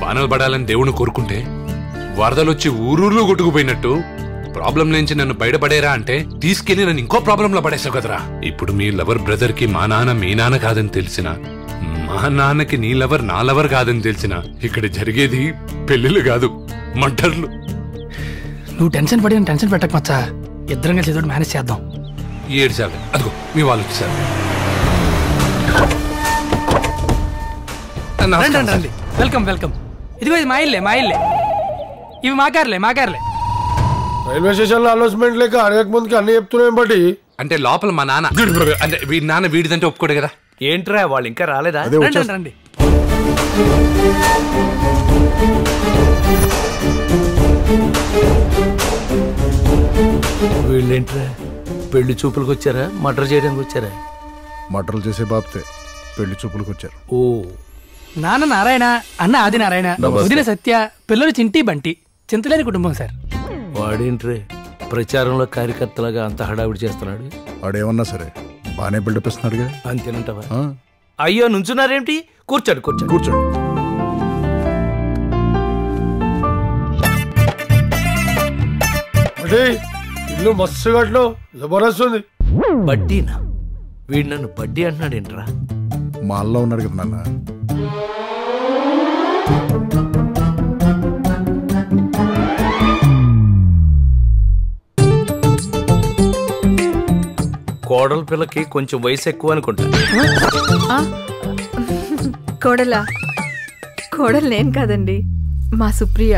వానలు పడాలని దేవుని కోరుకుంటే వరదలొచ్చి ఊరూర్లో కొట్టుకుపోయినట్టు ప్రాబ్లం నుంచి నన్ను బయటపడేరా అంటే తీసుకెళ్లి నన్ను ఇంకో ప్రాబ్లంలో పడేసావు కదరా ఇప్పుడు మీ లవర్ బ్రదర్ కి మా నాన్న మీ నాన్న కాదని తెలిసిన మా నాన్నకి నీ లవర్ నా లవర్ కాదని తెలిసిన ఇక్కడ జరిగేది పెళ్లిళ్ళు కాదు మంటర్లు నువ్వు టెన్షన్ పడి నన్ను టెన్షన్ పెట్టక మచ్చా ఇద్దరం కలిసి ఏదో ఒకటి మేనేజ్ చేద్దాం ఏడ్చాలి అదిగో మీ వాళ్ళు వచ్చారు రండి రండి రండి వెల్కమ్ వెల్కమ్ ఇదిగో ఇది మా ఇల్లే మా ఇల్లే ఇవి మా కార్లే మా కార్లే రైల్వే స్టేషన్ లో అనౌన్స్మెంట్ లేక అడగక ముందుకి అన్ని చెప్తున్నాం బట్టి అంటే లోపల మా నాన్న అంటే వీడి నాన్న వీడిదంటే ఒప్పుకోడు కదా ఏంట్రా వాళ్ళు ఇంకా రాలేదా అదే రండి వచ్చేస్తా రండి రండి వీళ్ళేంట్రా పెళ్లి చూపులకు వచ్చారా మర్డర్ చేయడానికి వచ్చారా మటర్లు చేసే బాబతే పెళ్లి చూపులకు వచ్చారు ఓ నాన్న నారాయణ అన్న ఆది నారాయణ వదిన సత్య పిల్లలు చింటి బంటి చింతలేని కుటుంబం సార్ వాడేంట్రే ప్రచారంలో కార్యకర్తలాగా అంత హడావిడి చేస్తున్నాడు వాడేమన్నా సరే బాగానే బిల్డప్ ఇస్తున్నాడుగా అంతేనంటావా ఆ, అయ్యో నుంచున్నారేంటి కూర్చోండి కూర్చోండి కూర్చోండి అంటే ఇల్లు మస్తు గట్లో జబర్దస్త్ ఉంది బడ్డీనా వీడు నన్ను బడ్డీ అంటున్నాడేంట్రా మా అల్ల ఉన్నాడు కదా నాన్న కోడల పిల్లకి కొంచెం వయసు ఎక్కువ అనుకుంటా ఆ? కోడలా కోడలు నేను కాదండి మా సుప్రియ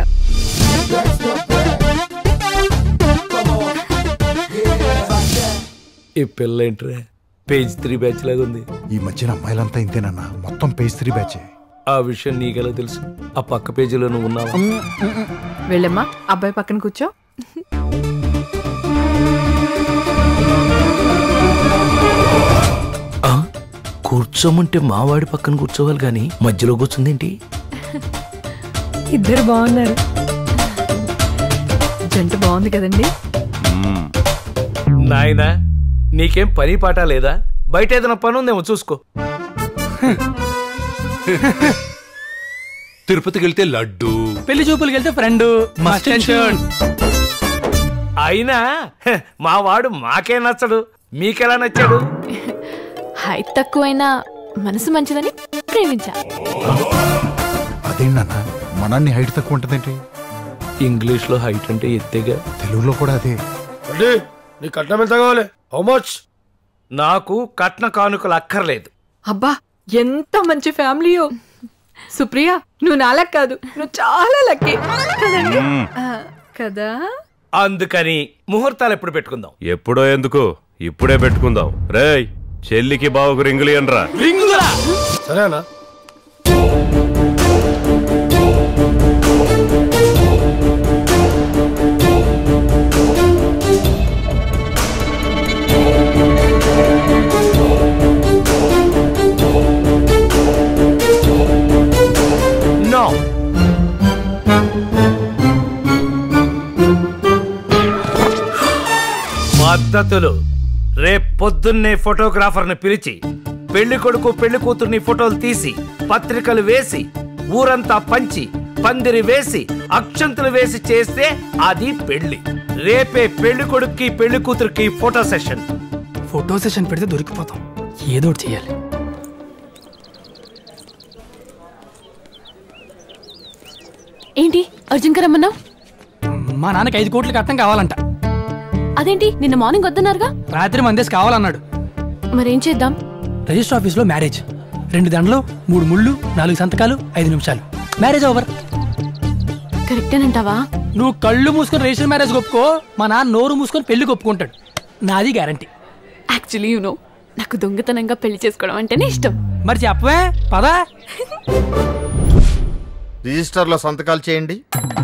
ఈ పిల్ల ఏంట్రా పేజ్ త్రీ బ్యాచ్ లాగా ఉంది ఈ మధ్యన అమ్మాయిలంతా ఇంతేనన్నా మొత్తం పేస్త్రీ బ్యాచే ఆ విషయం నీకెలా తెలుసు ఆ పక్క పేజీలో నువ్వు ఉన్నావా వెళ్ళమ్మా అబ్బాయి పక్కన కూర్చో ఆ? కూర్చోమంటే మావాడి పక్కన కూర్చోవాలి గాని మధ్యలో కూర్చుందేంటి ఇద్దరు బాగున్నారు జంట బాగుంది కదండి నాయనా నీకేం పని పాట లేదా బయట ఏదైనా పని ఉందేమో చూసుకో తిరుపతికి వెళ్తే లడ్డు పెళ్లి చూపులకి వెళ్తే ఫ్రెండ్ మస్ట్ అండ్ షర్ట్ అయినా హ, మా వాడు మాకే నచ్చడు మీకెలా నచ్చాడు హైట్ తక్కువైనా మనసు మంచిదని ప్రేమించా అదేంటన్న మనాన్ని హైట్ తక్కువ ఉంటుందేంటి ఇంగ్లీష్ లో హైట్ అంటే ఎత్తేగా తెలుగులో కూడా అదే అంటే నీ కట్నం ఎంత కావాలి హౌ మచ్ నాకు కట్న కానుకలు అక్కర్లేదు అబ్బా ఎంత మంచి ఫ్యామిలీయో సుప్రియ నువ్వు నాలా కాదు నువ్వు చాలా లక్కీ కదండి ఆ, కదా అందుకని ముహూర్తాలు ఎప్పుడు పెట్టుకుందాం ఎప్పుడో ఎందుకు ఇప్పుడే పెట్టుకుందాం రేయ్ చెల్లికి బావకు రింగులు అనరా సరేనా నో పద్ధతులు రేపు పొద్దున్నే ఫోటోగ్రాఫర్ని పిలిచి పెళ్లి కొడుకు పెళ్లి కూతుర్ని ఫోటోలు తీసి పత్రికలు వేసి ఊరంతా పంచి పందిరి వేసి అక్షంతులు వేసి చేస్తే అది పెళ్లి రేపే పెళ్లి కొడుక్కి పెళ్లి కూతురికి ఫోటో సెషన్ ఫోటో సెషన్ పెడితే దొరికిపోతాం ఏదో ఒకటి చేయాలి ఏంటి అర్జున్ గారు రమ్మన్నావు మా నాన్నకి ఐదు కోట్లు కట్టం కావాలంట అదేంటి నిన్న మార్నింగ్ వద్దన్నారుగా రాత్రి మందేసి కావాలన్నాడు మరేం చేద్దాం రిజిస్టర్ ఆఫీస్లో మ్యారేజ్ రెండు దండలు మూడు ముళ్ళు నాలుగు సంతకాలు ఐదు నిమిషాలు మ్యారేజ్ ఓవర్ కరెక్టేనంటావా నువ్వు కళ్ళు మూసుకొని రిజిస్టర్ మ్యారేజ్ ఒప్పుకో మా నాన్న నోరు మూసుకొని పెళ్లికి ఒప్పుకుంటాడు నాది గ్యారంటీ యాక్చువల్లీ యు నో నాకు దొంగతనంగా పెళ్లి చేసుకోవడం అంటేనే ఇష్టం మరి చెప్పవే పదా రిజిస్టర్లో సంతకాలు చేయండి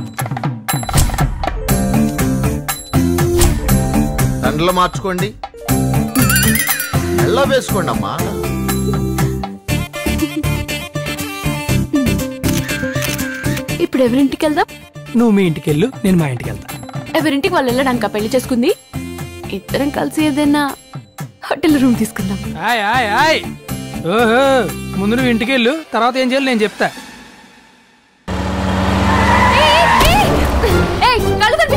దండలు మార్చుకోండి మెల్ల వేసుకోండి అమ్మా ఇప్పుడు ఎవరింటికి వెళ్దాం నువ్వు మీ ఇంటికి వెళ్ళు నేను మా ఇంటికి వెళ్తా ఎవరింటికి వాళ్ళు వెళ్ళడానికి పెళ్లి చేసుకుంది ఇద్దరం కలిసి ఏదైనా హోటల్ రూమ్ తీసుకుందాం ఆయ్ ఆయ్ ఆయ్ ఓహో ముందు నువ్వు ఇంటికి వెళ్ళు తర్వాత ఏం చేయాలి నేను చెప్తా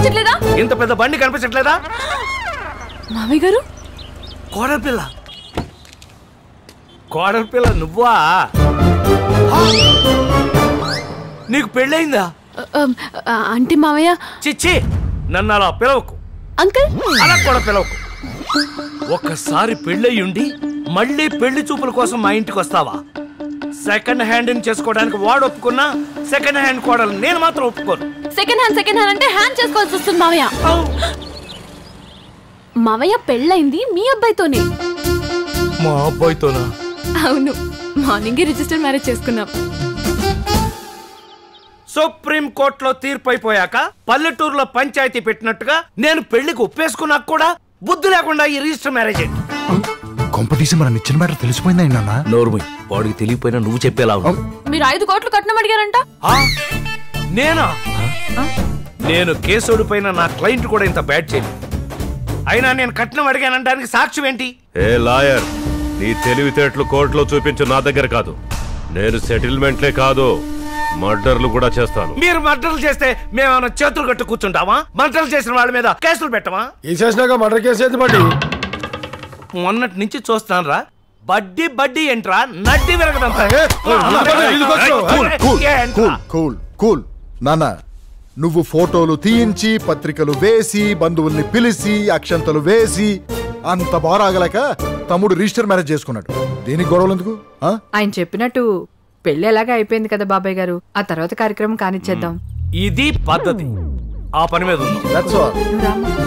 కనిపించట్లేదా ఇంత పెద్ద బండి కనిపించట్లేదా మామయ్య గారు కోడల పిల్ల కోడల పిల్ల నువ్వా హా! నీకు పెళ్ళయిందా ఆ, ఆ, అంటే మామయ్య చిచ్చి నన్ను అలా పిలవకు అంకుల్ అలా కూడా పిలవకు ఒక్కసారి పెళ్ళయ్యుండి మళ్ళీ పెళ్లి చూపుల కోసం మా ఇంటికి వస్తావా సెకండ్ హ్యాండ్ చేసుకోవడానికి వాడు ఒప్పుకున్నా సెకండ్ హ్యాండ్ కోడలు నేను మాత్రం ఒప్పుకోను సెకండ్ హ్యాండ్ సెకండ్ హ్యాండ్ అంటే హ్యాండ్ చేసుకోవాల్సి వస్తుంది మామయ్య ఔ! మావయ్య పెళ్ళైంది మీ అబ్బాయితోనే మా అబ్బాయితోనా అవును మార్నింగ్ రిజిస్టర్ మ్యారేజ్ చేసుకున్నాం సుప్రీం కోర్టులో తీర్పు అయిపోయాక పల్లెటూరులో పంచాయతీ పెట్టినట్టుగా నేను పెళ్లికి ఒప్పేసుకున్నాక కూడా బుద్ధి లేకుండా ఈ రిజిస్టర్ మ్యారేజ్ ఏంటి కాంపిటీషన్ మన నిచ్చిన మ్యాటర్ తెలిసిపోయిందా నాన్న నోరుమి వాడికి తెలియపోయినా నువ్వు చెప్పేలా ఉంది. మీరు ఐదు కోట్లు కట్నం అడిగారంట ఆ? నేనా నేను కేసుడి పైన నా క్లయింట్ కూడా ఇంత బ్యాడ్ చేయను అయినా నేను కట్నం అడిగానడానికి సాక్ష్యం ఏంటి ఏ లాయర్ నీ తెలివితేటలు కోర్టులో చూపించు నా దగ్గర కాదు నేను సెటిల్మెంట్లే కాదు మర్డర్లు కూడా చేస్తాను మీరు మర్డర్లు చేస్తే మేమేమైనా చేతులు కట్టు కూర్చుంటామా మర్డర్లు చేసిన వాళ్ళ మీద కేసులు పెట్టమా ఈ చేసినాక మర్డర్ కేసు ఏంది బండి మొన్నటి నుంచి చూస్తాను రా బడ్డీ బడ్డీ ఏంట్రా నడ్డి విరగదంతా కూల్ కూల్ కూల్ కూల్ నాన్న నువ్వు ఫోటోలు తీయించి పత్రికలు వేసి బంధువుల్ని పిలిచి అక్షంతలు వేసి అంత బారాగలేక తమ్ముడు రిజిస్టర్ మ్యారేజ్ చేసుకున్నాడు దేనికి గొడవలు ఎందుకు ఆ? ఆయన చెప్పినట్టు పెళ్లి ఎలాగా అయిపోయింది కదా బాబాయ్ గారు ఆ తర్వాత కార్యక్రమం కానిచ్చేద్దాం ఇది పద్ధతి ఆ పని మీద ఉంది That's all. నువ్వు రామ్మా.